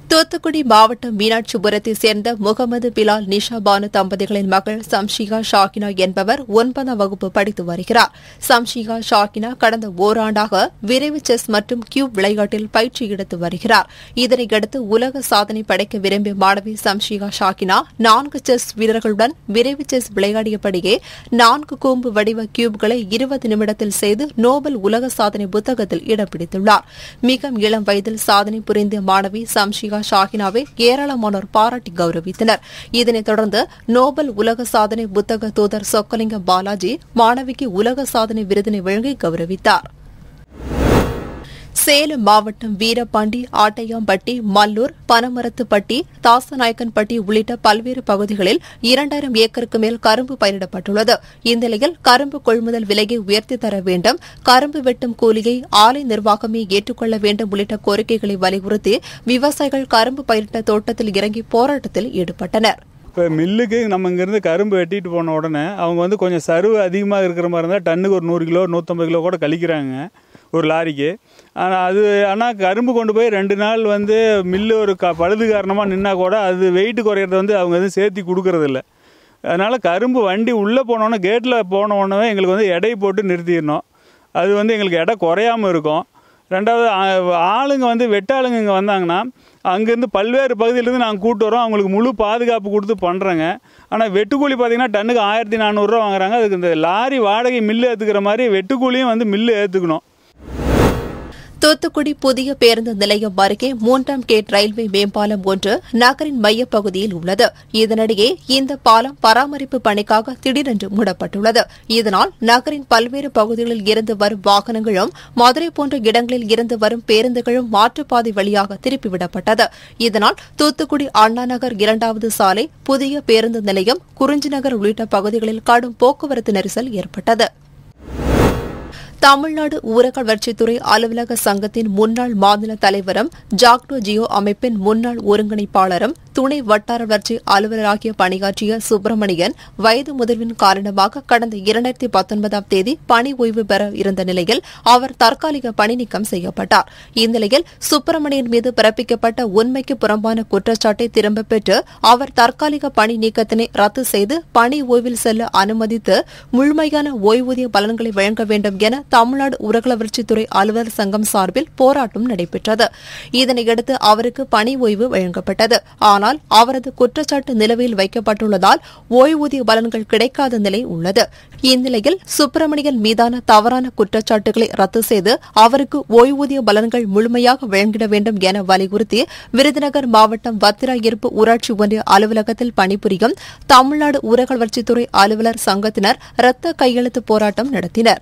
தூத்துக்குடி மாவட்டம் மீனாட்சிபுரத்தை சேர்ந்த முகமது பிலால் நிஷா பானு தம்பதிகளின் மகள் சம்ஷிகா ஷாக்கினா என்பவர் ஒன்பதாம் வகுப்பு படித்து வருகிறார் சம்ஷிகா ஷாக்கினா கடந்த ஓராண்டாக விரைவு செஸ் மற்றும் கியூப் விளையாட்டில் பயிற்சி எடுத்து வருகிறார் இதனையடுத்து உலக சாதனை படைக்க விரும்பிய மாணவி சம்ஷிகா ஷாக்கினா நான்கு செஸ் வீரர்களுடன் விரைவு செஸ் விளையாடியபடியே நான்கு கூம்பு வடிவ கியூப்களை இருபது நிமிடத்தில் செய்து நோபல் உலக சாதனை புத்தகத்தில் இடம் பிடித்துள்ளார் மிக இளம் வயதில் சாதனை புரிந்த மாணவி சம்ஷிகா ஷாஹினாவை ஏராளமானோர் பாராட்டி கௌரவித்தனர் இதனைத் தொடர்ந்து நோபல் உலக சாதனை புத்தக தூதர் சொக்கலிங்க பாலாஜி மாணவிக்கு உலக சாதனை விருதினை வழங்கி கௌரவித்தார் சேலம் மாவட்டம் வீரபாண்டி ஆட்டையாம்பட்டி மல்லூர் பனமரத்துப்பட்டி தாசநாயக்கன்பட்டி உள்ளிட்ட பல்வேறு பகுதிகளில் இரண்டாயிரம் ஏக்கருக்கு மேல் கரும்பு பயிரிடப்பட்டுள்ளது இந்நிலையில் கரும்பு கொள்முதல் விலையை உயர்த்தி தர வேண்டும் கரும்பு வெட்டும் கூலியை ஆலை நிர்வாகமே ஏற்றுக்கொள்ள வேண்டும் உள்ளிட்ட கோரிக்கைகளை வலியுறுத்தி விவசாயிகள் கரும்பு பயிரிட்ட தோட்டத்தில் இறங்கி போராட்டத்தில் ஈடுபட்டனர் இப்போ மில்லுக்கு நம்ம இங்கேருந்து கரும்பு வெட்டிட்டு போன உடனே அவங்க வந்து கொஞ்சம் சருவு அதிகமாக இருக்கிற மாதிரி இருந்தால் டன்னுக்கு ஒரு நூறு கிலோ நூற்றம்பது கிலோ கூட கழிக்கிறாங்க ஒரு லாரிக்கு ஆனால் அது ஆனால் கரும்பு கொண்டு போய் ரெண்டு நாள் வந்து மில்லு ஒரு க பழுது காரணமாக நின்னா கூட அது வெயிட் குறையிறத வந்து அவங்க வந்து சேர்த்தி கொடுக்கறதில்ல அதனால் கரும்பு வண்டி உள்ளே போனோன்னே கேட்டில் போன உடனே எங்களுக்கு வந்து எடை போட்டு நிறுத்திடணும் அது வந்து எங்களுக்கு எடை குறையாமல் இருக்கும் ரெண்டாவது ஆ- ஆளுங்க வந்து வெட்டாளுங்க இங்கே வந்தாங்கன்னா அங்கேருந்து பல்வேறு பகுதியிலேருந்து நாங்கள் கூட்டு வரோம் அவங்களுக்கு முழு பாதுகாப்பு கொடுத்து பண்ணுறோங்க ஆனால் வெட்டுக்கூலி பார்த்தீங்கன்னா டன்னுக்கு ஆயிரத்தி நானூறுரூவா வாங்குறாங்க அதுக்கு இந்த லாரி வாடகை மில்லு ஏற்றுக்கிற மாதிரி வெட்டுக்கூலியும் வந்து மில்லு ஏற்றுக்கணும் தூத்துக்குடி புதிய பேருந்து நிலையம் அருகே மூன்றாம் கேட் ரயில்வே மேம்பாலம் ஒன்று நகரின் மையப்பகுதியில் உள்ளது இதனிடையே இந்த பாலம் பராமரிப்பு பணிக்காக திடீரென்று மூடப்பட்டுள்ளது இதனால் நகரின் பல்வேறு பகுதிகளில் இருந்து வரும் வாகனங்களும் மதுரை போன்ற இடங்களில் இருந்து வரும் பேருந்துகளும் மாற்றுப்பாதை வழியாக திருப்பிவிடப்பட்டது இதனால் தூத்துக்குடி அண்ணா நகர் இரண்டாவது சாலை புதிய பேருந்து நிலையம் குறிஞ்சி நகர் உள்ளிட்ட பகுதிகளில் கடும் போக்குவரத்து நெரிசல் ஏற்பட்டது தமிழ்நாடு ஊரக வளர்ச்சித்துறை அலுவலக சங்கத்தின் முன்னாள் மாநில தலைவரும் ஜாக்டோ ஜியோ அமைப்பின் முன்னாள் ஒருங்கிணைப்பாளரும் துணை வட்டார வளர்ச்சி அலுவலராகிய பணியாற்றிய சுப்பிரமணியன் வயது முதிர்வின் காரணமாக கடந்த இரண்டாயிரத்தி பத்தொன்பதாம் தேதி பணி ஓய்வு பெற இருந்த நிலையில் அவர் தற்காலிக பணி நீக்கம் செய்யப்பட்டார் இந்நிலையில் சுப்பிரமணியன் மீது பிறப்பிக்கப்பட்ட உண்மைக்கு புறம்பான குற்றச்சாட்டை திரும்பப் பெற்று அவர் தற்காலிக பணி நீக்கத்தினை ரத்து செய்து பணி ஓய்வில் செல்ல அனுமதித்து முழுமையான ஓய்வூதிய பலன்களை வழங்க வேண்டும் என தமிழ்நாடு ஊரக வளர்ச்சித்துறை அலுவலர் சங்கம் சார்பில் போராட்டம் நடைபெற்றது இதனையடுத்து அவருக்கு பணி ஓய்வு வழங்கப்பட்டது ஆனால் அவரது குற்றச்சாட்டு நிலுவையில் வைக்கப்பட்டுள்ளதால் ஓய்வூதிய பலன்கள் கிடைக்காத நிலை உள்ளது இந்நிலையில் சுப்பிரமணியன் மீதான தவறான குற்றச்சாட்டுகளை ரத்து செய்து அவருக்கு ஓய்வூதிய பலன்கள் முழுமையாக வழங்கிட வேண்டும் என வலியுறுத்தி விருதுநகர் மாவட்டம் வத்திராயிருப்பு ஊராட்சி ஒன்றிய அலுவலகத்தில் பணிபுரியும் தமிழ்நாடு ஊரக வளர்ச்சித்துறை அலுவலர் சங்கத்தினர் இரத்த கையெழுத்து போராட்டம் நடத்தினர்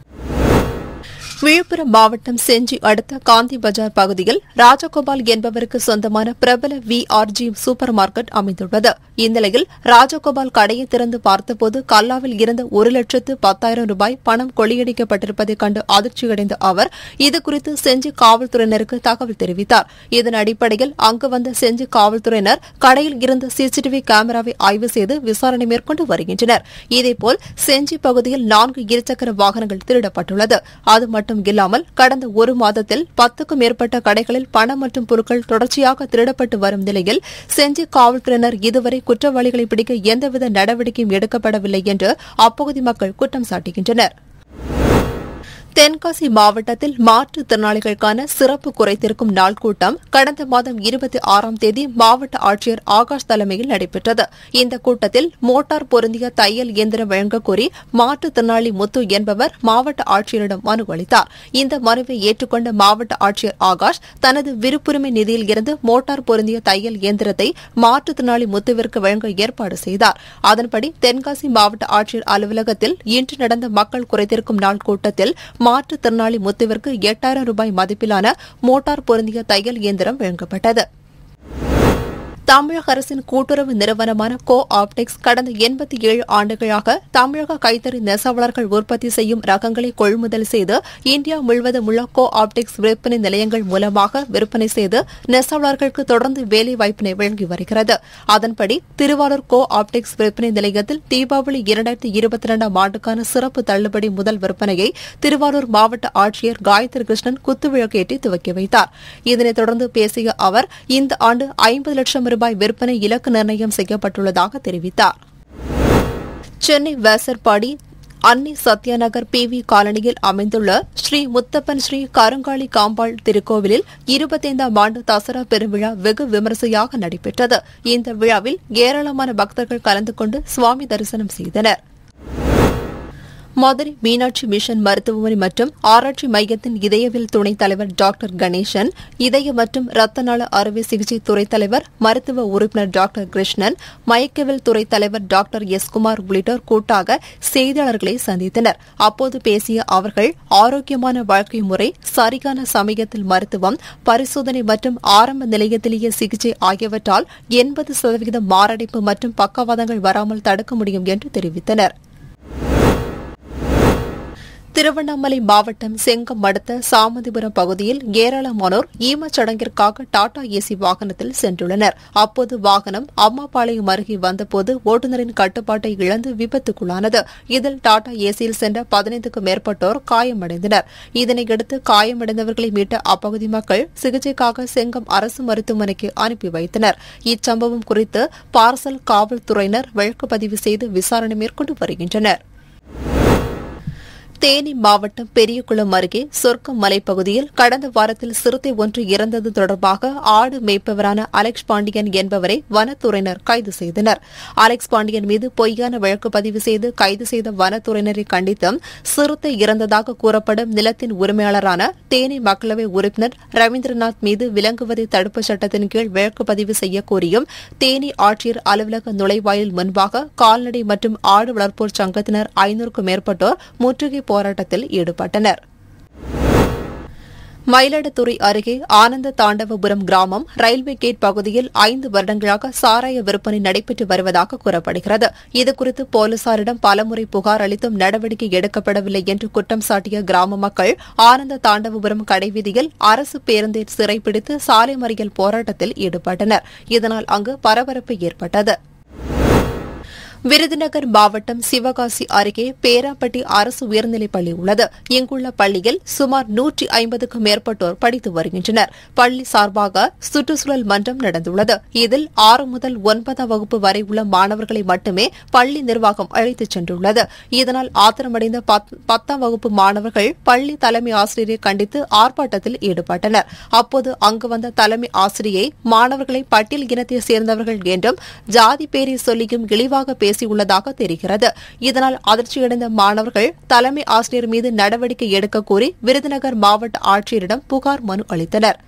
விழுப்புரம் மாவட்டம் செஞ்சி அடுத்த காந்தி பஜார் பகுதியில் ராஜகோபால் என்பவருக்கு சொந்தமான பிரபல விஆர்ஜி சூப்பர் மார்க்கெட் அமைந்துள்ளது இந்நிலையில் ராஜகோபால் கடையை திறந்து பார்த்தபோது கல்லாவில் இருந்த ஒரு லட்சத்து பத்தாயிரம் ரூபாய் பணம் கொள்ளையடிக்கப்பட்டிருப்பதைக் கண்டு அதிர்ச்சியடைந்த அவர் இதுகுறித்து செஞ்சி காவல்துறையினருக்கு தகவல் தெரிவித்தார் இதன் அடிப்படையில் அங்கு வந்த செஞ்சி காவல்துறையினர் கடையில் இருந்த சிசிடிவி கேமராவை ஆய்வு செய்து விசாரணை மேற்கொண்டு வருகின்றனர் இதேபோல் செஞ்சி பகுதியில் நான்கு இருசக்கர வாகனங்கள் திருடப்பட்டுள்ளது அது மட்டும் இல்லாமல் கடந்த ஒரு மாதத்தில் பத்துக்கும் மேற்பட்ட கடைகளில் பணம் மற்றும் பொருட்கள் தொடர்ச்சியாக திருடப்பட்டு வரும் நிலையில் செஞ்சி காவல்துறையினர் இதுவரை குற்றவாளிகளை பிடிக்க எந்தவித நடவடிக்கையும் எடுக்கப்படவில்லை என்று அப்பகுதி மக்கள் குற்றம் சாட்டுகின்றனர் தென்காசி மாவட்டத்தில் மாற்றுத்திறனாளிகளுக்கான சிறப்பு குறைத்திருக்கும் நாள் கூட்டம் கடந்த மாதம் இருபத்தி ஆறாம் தேதி மாவட்ட ஆட்சியர் ஆகாஷ் தலைமையில் நடைபெற்றது இந்த கூட்டத்தில் மோட்டார் பொருந்திய தையல் இயந்திரம் வழங்கக் கோரி மாற்றுத்திறனாளி முத்து என்பவர் மாவட்ட ஆட்சியரிடம் மனு அளித்தார் இந்த மனுவை ஏற்றுக்கொண்ட மாவட்ட ஆட்சியர் ஆகாஷ் தனது விருப்புரிமை நிதியில் இருந்து மோட்டார் பொருந்திய தையல் இயந்திரத்தை மாற்றுத்திறனாளி முத்துவிற்கு வழங்க ஏற்பாடு செய்தார் அதன்படி தென்காசி மாவட்ட ஆட்சியர் அலுவலகத்தில் இன்று நடந்த மக்கள் குறைத்திருக்கும் நாள் கூட்டத்தில் மாற்றுத்திறனாளி முத்துவிற்கு எட்டாயிரம் ரூபாய் மதிப்பிலான மோட்டார் பொருந்திய தையல் இயந்திரம் வழங்கப்பட்டது தமிழக அரசின் கூட்டுறவு நிறுவனமான கோ ஆப்டெக்ஸ் கடந்த எண்பத்தி ஏழு ஆண்டுகளாக தமிழக கைத்தறி நெசவாளர்கள் உற்பத்தி செய்யும் ரகங்களை கொள்முதல் செய்து இந்தியா முழுவதும் உள்ள கோ ஆப்டெக்ஸ் விற்பனை நிலையங்கள் மூலமாக விற்பனை செய்து நெசவாளர்களுக்கு தொடர்ந்து வேலை வாய்ப்பினை வழங்கி வருகிறது அதன்படி திருவாரூர் கோ ஆப்டெக்ஸ் விற்பனை நிலையத்தில் தீபாவளி இரண்டாயிரத்தி இருபத்தி இரண்டாம் ஆண்டுக்கான சிறப்பு தள்ளுபடி முதல் விற்பனையை திருவாரூர் மாவட்ட ஆட்சியர் காயத்ரி கிருஷ்ணன் குத்துவிளக்கேற்றி துவக்கி வைத்தார் இதனைத் தொடர்ந்து பேசிய அவர் இந்த ஆண்டு ஐம்பது லட்சம் ரூபாய் விற்பனை இலக்கு நிர்ணயம் செய்யப்பட்டுள்ளதாக தெரிவித்தார் சென்னை வேசர்பாடி அன்னி சத்யாநகர் பி வி காலனியில் அமைந்துள்ள ஸ்ரீ முத்தப்பன் ஸ்ரீ கருங்காலி காம்பாள் திருக்கோவிலில் இருபத்தைந்தாம் ஆண்டு தசரா பெருவிழா வெகு விமரிசையாக நடைபெற்றது இந்த விழாவில் ஏராளமான பக்தர்கள் கலந்து கொண்டு சுவாமி தரிசனம் செய்தனர் மதுரை மீனாட்சி மிஷன் மருத்துவமனை மற்றும் ஆராய்ச்சி மையத்தின் இதயவியல் துணைத் தலைவர் டாக்டர் கணேசன் இதய மற்றும் ரத்த நாள அறுவை சிகிச்சை துறை தலைவர் மருத்துவ உறுப்பினர் டாக்டர் கிருஷ்ணன் மயக்கவியல் துறை தலைவர் டாக்டர் எஸ் குமார் உள்ளிட்டோர் கூட்டாக செய்தியாளர்களை சந்தித்தனர் அப்போது பேசிய அவர்கள் ஆரோக்கியமான வாழ்க்கை முறை சரியான சமயத்தில் மருத்துவம் பரிசோதனை மற்றும் ஆரம்ப நிலையத்திலேயே சிகிச்சை ஆகியவற்றால் எண்பது சதவீதம் மாரடைப்பு மற்றும் பக்கவாதங்கள் வராமல் தடுக்க முடியும் என்று தெரிவித்தனர் திருவண்ணாமலை மாவட்டம் செங்கம் அடுத்த சாமதிபுரம் பகுதியில் ஏராளமானோர் ஈமச் சடங்கிற்காக டாடா ஏசி வாகனத்தில் சென்றுள்ளனர் அப்போது வாகனம் அம்மாபாளையம் அருகே வந்தபோது ஓட்டுநரின் கட்டுப்பாட்டை இழந்து விபத்துக்குள்ளானது இதில் டாடா ஏசியில் சென்ற பதினைந்துக்கும் மேற்பட்டோர் காயமடைந்தனர் இதனையடுத்து காயமடைந்தவர்களை மீட்ட அப்பகுதி மக்கள் சிகிச்சைக்காக செங்கம் அரசு மருத்துவமனைக்கு அனுப்பி வைத்தனர் இச்சம்பவம் குறித்து பார்சல் காவல்துறையினர் வழக்கு பதிவு செய்து விசாரணை மேற்கொண்டு வருகின்றனர் தேனி மாவட்டம் பெரியகுளம் அருகே சொர்க்கம் மலைப்பகுதியில் கடந்த வாரத்தில் சிறுத்தை ஒன்று இறந்தது தொடர்பாக ஆடு மேய்ப்பவரான அலெக்ஸ் பாண்டியன் என்பவரை வனத்துறையினர் கைது செய்தனர் அலெக்ஸ் பாண்டியன் மீது பொய்யான வழக்கு பதிவு செய்து கைது செய்த வனத்துறையினரை கண்டித்தும் சிறுத்தை இறந்ததாக கூறப்படும் நிலத்தின் உரிமையாளரான தேனி மக்களவை உறுப்பினர் ரவீந்திரநாத் மீது விலங்குவதை தடுப்பு சட்டத்தின் கீழ் வழக்கு பதிவு செய்யக்கோரியும் தேனி ஆட்சியர் அலுவலக நுழைவாயில் முன்பாக கால்நடை மற்றும் ஆடு வளர்ப்போர் சங்கத்தினர் ஐநூறுக்கும் மேற்பட்டோர் முற்றுகை போராட்டத்தில் ஈடுபட்டனர் மயிலாடுதுறை அருகே ஆனந்த தாண்டவபுரம் கிராமம் ரயில்வே கேட் பகுதியில் ஐந்து வருடங்களாக சாராய விற்பனை நடைபெற்று வருவதாக கூறப்படுகிறது இதுகுறித்து போலீசாரிடம் பலமுறை புகார் அளித்தும் நடவடிக்கை எடுக்கப்படவில்லை என்று குற்றம் சாட்டிய கிராம மக்கள் ஆனந்த தாண்டவபுரம் கடைவீதியில் அரசு பேருந்தை சிறைப்பிடித்து சாலை மறியல் போராட்டத்தில் ஈடுபட்டனர் இதனால் அங்கு பரபரப்பு ஏற்பட்டது விருதுநகர் மாவட்டம் சிவகாசி அருகே பேராப்பட்டி அரசு உயர்நிலைப் பள்ளி உள்ளது இங்குள்ள பள்ளியில் சுமார் நூற்றி ஐம்பதுக்கும் மேற்பட்டோர் படித்து வருகின்றனர் பள்ளி சார்பாக சுற்றுச்சூழல் மன்றம் நடந்துள்ளது இதில் ஆறு முதல் ஒன்பதாம் வகுப்பு வரை உள்ள மாணவர்களை மட்டுமே பள்ளி நிர்வாகம் அழைத்துச் சென்றுள்ளது இதனால் ஆத்திரமடைந்த பத்தாம் வகுப்பு மாணவர்கள் பள்ளி தலைமை ஆசிரியரை கண்டித்து ஆர்ப்பாட்டத்தில் ஈடுபட்டனர் அப்போது அங்கு வந்த தலைமை ஆசிரியை மாணவர்களை பட்டியல் இனத்தை சேர்ந்தவர்கள் என்றும் ஜாதி பேரை சொல்லியும் இழிவாக பேசியுள்ளதாக தெரிகிறது இதனால் அதிர்ச்சியடைந்த மாணவர்கள் தலைமை ஆசிரியர் மீது நடவடிக்கை எடுக்க கோரி விருதுநகர் மாவட்ட ஆட்சியரிடம் புகார் மனு அளித்தனர்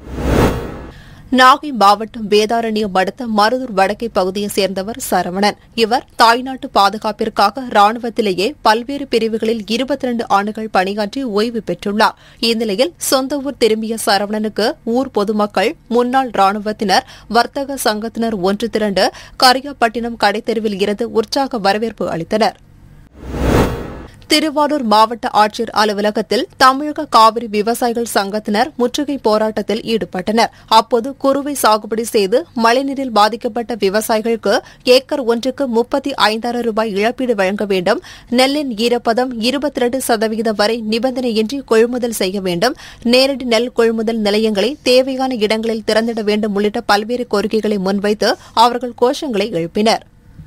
நாகை மாவட்டம் வேதாரண்யம் அடுத்த மருதூர் வடக்கை பகுதியைச் சேர்ந்தவர் சரவணன் இவர் தாய்நாட்டு பாதுகாப்பிற்காக ராணுவத்திலேயே பல்வேறு பிரிவுகளில் இருபத்தி இரண்டு ஆண்டுகள் பணியாற்றி ஓய்வு பெற்றுள்ளார் இந்நிலையில் சொந்த ஊர் திரும்பிய சரவணனுக்கு ஊர் பொதுமக்கள் முன்னாள் ராணுவத்தினர் வர்த்தக சங்கத்தினர் ஒன்று திரண்டு கரியாப்பட்டினம் கடைத்தெருவில் இருந்து உற்சாக வரவேற்பு அளித்தனர் திருவாரூர் மாவட்ட ஆட்சியர் அலுவலகத்தில் தமிழக காவிரி விவசாயிகள் சங்கத்தினர் முற்றுகை போராட்டத்தில் ஈடுபட்டனர் அப்போது குறுவை சாகுபடி செய்து மழைநீரில் பாதிக்கப்பட்ட விவசாயிகளுக்கு ஏக்கர் ஒன்றுக்கு முப்பத்தி ஐந்தாயிரம் ரூபாய் இழப்பீடு வழங்க வேண்டும் நெல்லின் ஈரப்பதம் இருபத்தி இரண்டு சதவீதம் வரை நிபந்தனையின்றி கொள்முதல் செய்ய வேண்டும் நேரடி நெல் கொள்முதல் நிலையங்களை தேவையான இடங்களில் திறந்திட வேண்டும் உள்ளிட்ட பல்வேறு கோரிக்கைகளை முன்வைத்து அவர்கள் கோஷங்களை எழுப்பினர்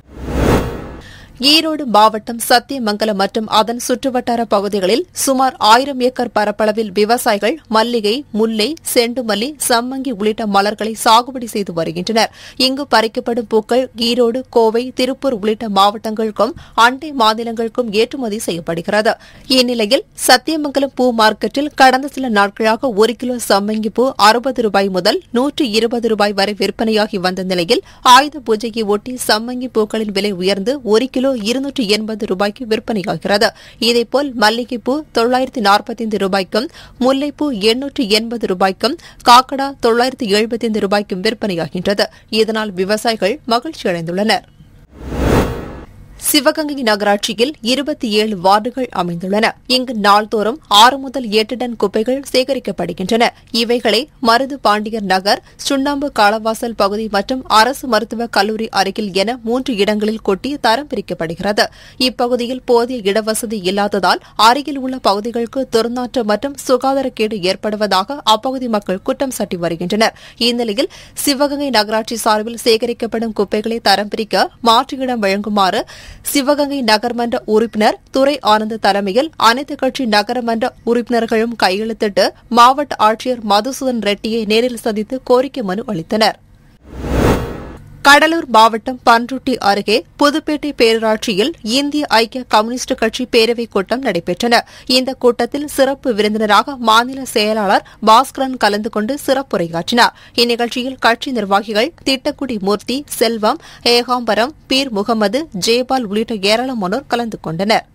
ஈரோடு மாவட்டம் சத்தியமங்கலம் மற்றும் அதன் சுற்றுவட்டார பகுதிகளில் சுமார் ஆயிரம் ஏக்கர் பரப்பளவில் விவசாயிகள் மல்லிகை முல்லை செண்டுமல்லி சம்மங்கி உள்ளிட்ட மலர்களை சாகுபடி செய்து வருகின்றனர் இங்கு பறிக்கப்படும் பூக்கள் ஈரோடு கோவை திருப்பூர் உள்ளிட்ட மாவட்டங்களுக்கும் அண்டை மாநிலங்களுக்கும் ஏற்றுமதி செய்யப்படுகிறது இந்நிலையில் சத்தியமங்கலம் பூ மார்க்கெட்டில் கடந்த சில நாட்களாக ஒரு கிலோ சம்மங்கி பூ அறுபது ரூபாய் முதல் நூற்று இருபது ரூபாய் வரை விற்பனையாகி வந்த நிலையில் ஆயுத பூஜையை ஒட்டி சம்மங்கி பூக்களின் விலை உயர்ந்து ஒரு கிலோ கிலோ இருநூற்று எண்பது ரூபாய்க்கு விற்பனையாகிறது இதேபோல் மல்லிகைப்பூ தொள்ளாயிரத்தி நாற்பத்தைந்து ரூபாய்க்கும் முல்லைப்பூ எண்ணூற்று எண்பது ரூபாய்க்கும் காக்கடா தொள்ளாயிரத்து எழுபத்தைந்து ரூபாய்க்கும் விற்பனையாகின்றது இதனால் விவசாயிகள் மகிழ்ச்சி அடைந்துள்ளனர் சிவகங்கை நகராட்சியில் இருபத்தி ஏழு வார்டுகள் அமைந்துள்ளன இங்கு நாள்தோறும் ஆறு முதல் எட்டு டன் குப்பைகள் சேகரிக்கப்படுகின்றன இவைகளை மருது பாண்டியர் நகர் சுண்ணாம்பு காலவாசல் பகுதி மற்றும் அரசு மருத்துவக் கல்லூரி அருகில் என மூன்று இடங்களில் கொட்டி தரம் பிரிக்கப்படுகிறது இப்பகுதியில் போதிய இடவசதி இல்லாததால் அருகில் உள்ள பகுதிகளுக்கு துர்நாற்றம் மற்றும் சுகாதாரக்கேடு ஏற்படுவதாக அப்பகுதி மக்கள் குற்றம் சாட்டி வருகின்றனர் இந்நிலையில் சிவகங்கை நகராட்சி சார்பில் சேகரிக்கப்படும் குப்பைகளை தரம் பிரிக்க மாற்று இடம் வழங்குமாறு சிவகங்கை நகர்மன்ற உறுப்பினர் துரை ஆனந்த் தலைமையில் அனைத்துக் கட்சி நகரமன்ற உறுப்பினர்களும் கையெழுத்திட்டு மாவட்ட ஆட்சியர் மதுசூதன் ரெட்டியை நேரில் சந்தித்து கோரிக்கை மனு அளித்தனர் கடலூர் மாவட்டம் பன்ருட்டி அருகே புதுப்பேட்டை பேரூராட்சியில் இந்திய ஐக்கிய கம்யூனிஸ்ட் கட்சி பேரவைக் கூட்டம் நடைபெற்றன இந்த கூட்டத்தில் சிறப்பு விருந்தினராக மாநில செயலாளர் பாஸ்கரன் கலந்து கொண்டு சிறப்புரையாற்றினார் இந்நிகழ்ச்சியில் கட்சி நிர்வாகிகள் திட்டக்குடி மூர்த்தி செல்வம் ஏகாம்பரம் பீர் முகமது ஜெயபால் உள்ளிட்ட ஏராளமானோர் கலந்து கொண்டனர்